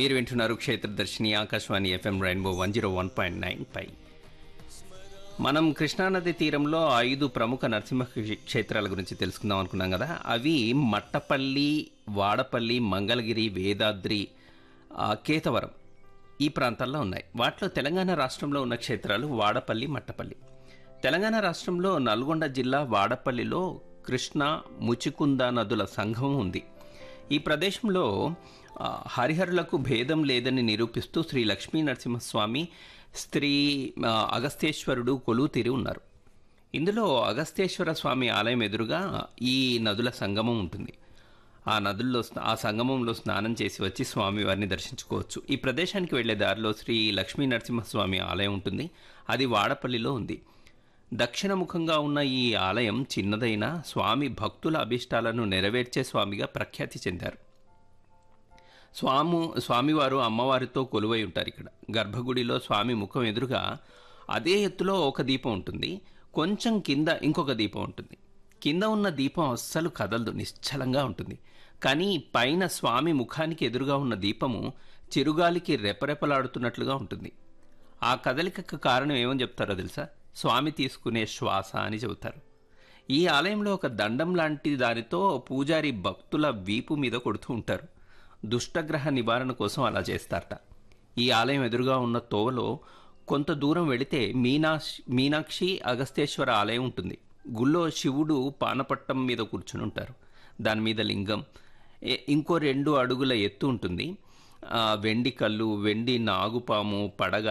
మీరు వింటున్నారు క్షేత్రదర్శిని Akashvani FM Rainbow one zero one point nine పై మనం కృష్ణానది తీరంలో ఐదు ప్రముఖ నరసింహ క్షేత్రాల గురించి తెలుసుకుందాం అనుకున్నాం కదా అవి మట్టపల్లి వాడపల్లి మంగళగిరి వేదాద్రి ఆ, కేతవరం ఈ ప్రాంతాల్లో ఉన్నాయి వాటిలో తెలంగాణ రాష్ట్రంలో ఉన్న క్షేత్రాలు వాడపల్లి మట్టపల్లి తెలంగాణ రాష్ట్రంలో నల్గొండ జిల్లా వాడపల్లిలో కృష్ణ ముచికుంద నదుల సంగమం ఉంది ఈ ప్రదేశంలో ఆ, హరిహరులకు భేదం లేదని నిరూపిస్తూ శ్రీ లక్ష్మీ నరసింహస్వామి స్త్రీ ఆ, అగస్తేశ్వరుడు కొలువు తీరి ఉన్నారు ఇందులో అగస్తేశ్వర స్వామి ఆలయం ఎదురుగా ఈ నదుల సంగమం ఉంటుంది ఆ నదుల్లో స్నా- ఆ సంగమంలో స్నానం చేసి వచ్చి స్వామివారిని దర్శించుకోవచ్చు ఈ ప్రదేశానికి వెళ్లే దారిలో శ్రీ లక్ష్మీ నరసింహస్వామి ఆలయం ఉంటుంది అది వాడపల్లిలో ఉంది దక్షిణముఖంగా ఉన్న ఈ ఆలయం చిన్నదైన స్వామి భక్తుల అభిష్టాలను నెరవేర్చే స్వామిగా ప్రఖ్యాతి చెందారు స్వాము స్వామివారు అమ్మవారితో కొలువై ఉంటారు ఇక్కడ గర్భగుడిలో స్వామి ముఖం ఎదురుగా అదే ఎత్తులో ఒక దీపం ఉంటుంది కొంచెం కింద ఇంకొక దీపం ఉంటుంది కింద ఉన్న దీపం అస్సలు కదలదు నిశ్చలంగా ఉంటుంది కానీ పైన స్వామి ముఖానికి ఎదురుగా ఉన్న దీపము చిరుగాలికి రెపరెపలాడుతున్నట్లుగా ఉంటుంది ఆ కదలికకు కారణం ఏమని చెప్తారో తెలుసా స్వామి తీసుకునే శ్వాస అని చెబుతారు ఈ ఆలయంలో ఒక దండం లాంటి దానితో పూజారి భక్తుల వీపు మీద కొడుతూ ఉంటారు దుష్టగ్రహ నివారణ కోసం అలా చేస్తారట ఈ ఆలయం ఎదురుగా ఉన్న తోవలో కొంత దూరం వెళితే మీనాక్షి మీనాక్షి అగస్తేశ్వర ఆలయం ఉంటుంది గుళ్ళో శివుడు పానపట్టం మీద కూర్చుని ఉంటారు దాని మీద లింగం ఏ- ఇంకో రెండు అడుగుల ఎత్తు ఉంటుంది ఆ, వెండి కళ్ళు వెండి నాగుపాము పడగ